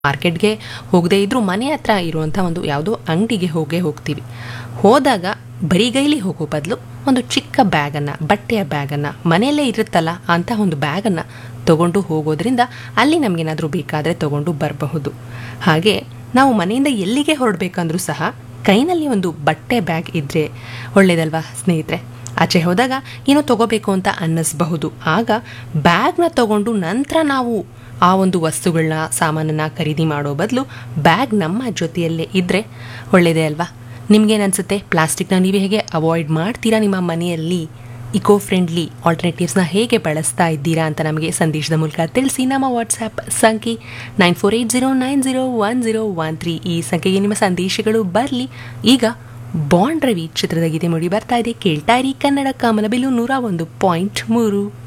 ಮಾರ್ಕೆಟ್ಗೆ ಹೋಗದೇ ಇದ್ರೂ ಮನೆ ಹತ್ರ ಇರುವಂಥ ಒಂದು ಯಾವುದೋ ಅಂಗಡಿಗೆ ಹೋಗೇ ಹೋಗ್ತೀವಿ ಹೋದಾಗ ಬರಿಗೈಲಿ ಹೋಗೋ ಬದಲು ಒಂದು ಚಿಕ್ಕ ಬ್ಯಾಗನ್ನು ಬಟ್ಟೆಯ ಬ್ಯಾಗನ್ನು ಮನೆಯಲ್ಲೇ ಇರುತ್ತಲ್ಲ ಅಂತ ಒಂದು ಬ್ಯಾಗನ್ನು ತಗೊಂಡು ಹೋಗೋದ್ರಿಂದ ಅಲ್ಲಿ ನಮಗೇನಾದರೂ ಬೇಕಾದರೆ ತಗೊಂಡು ಬರಬಹುದು ಹಾಗೆ ನಾವು ಮನೆಯಿಂದ ಎಲ್ಲಿಗೆ ಹೊರಡಬೇಕಂದ್ರೂ ಸಹ ಕೈನಲ್ಲಿ ಒಂದು ಬಟ್ಟೆ ಬ್ಯಾಗ್ ಇದ್ದರೆ ಒಳ್ಳೇದಲ್ವಾ ಸ್ನೇಹಿತರೆ ಆಚೆ ಹೋದಾಗ ಏನೋ ತಗೋಬೇಕು ಅಂತ ಅನ್ನಿಸ್ಬಹುದು ಆಗ ಬ್ಯಾಗ್ನ ತಗೊಂಡು ನಂತರ ನಾವು ಆ ಒಂದು ವಸ್ತುಗಳನ್ನ ಸಾಮಾನನ್ನ ಖರೀದಿ ಮಾಡೋ ಬದಲು ಬ್ಯಾಗ್ ನಮ್ಮ ಜೊತೆಯಲ್ಲೇ ಇದ್ದರೆ ಒಳ್ಳೆಯದೇ ಅಲ್ವಾ ನಿಮ್ಗೇನನ್ಸುತ್ತೆ ಪ್ಲಾಸ್ಟಿಕ್ನ ನೀವು ಹೇಗೆ ಅವಾಯ್ಡ್ ಮಾಡ್ತೀರಾ ನಿಮ್ಮ ಮನೆಯಲ್ಲಿ ಇಕೋ ಫ್ರೆಂಡ್ಲಿ ಆಲ್ಟರ್ನೇಟಿವ್ಸ್ನ ಹೇಗೆ ಬಳಸ್ತಾ ಇದ್ದೀರಾ ಅಂತ ನಮಗೆ ಸಂದೇಶದ ಮೂಲಕ ತಿಳಿಸಿ ನಮ್ಮ ವಾಟ್ಸ್ಆ್ಯಪ್ ಸಂಖ್ಯೆ nine four eight zero nine zero one zero one three ಈ ಸಂಖ್ಯೆಗೆ ನಿಮ್ಮ ಸಂದೇಶಗಳು ಬರಲಿ ಈಗ ಬಾಂಡ್ ರವಿ ಚಿತ್ರದ ಗೀತೆ ಮೂಡಿ ಬರ್ತಾ ಇದೆ ಕೇಳ್ತಾ ಇರಿ ಕನ್ನಡ ಕಾಮನಬಿಲ್ಲು ನೂರ ಒಂದು ಪಾಯಿಂಟ್ ಮೂರು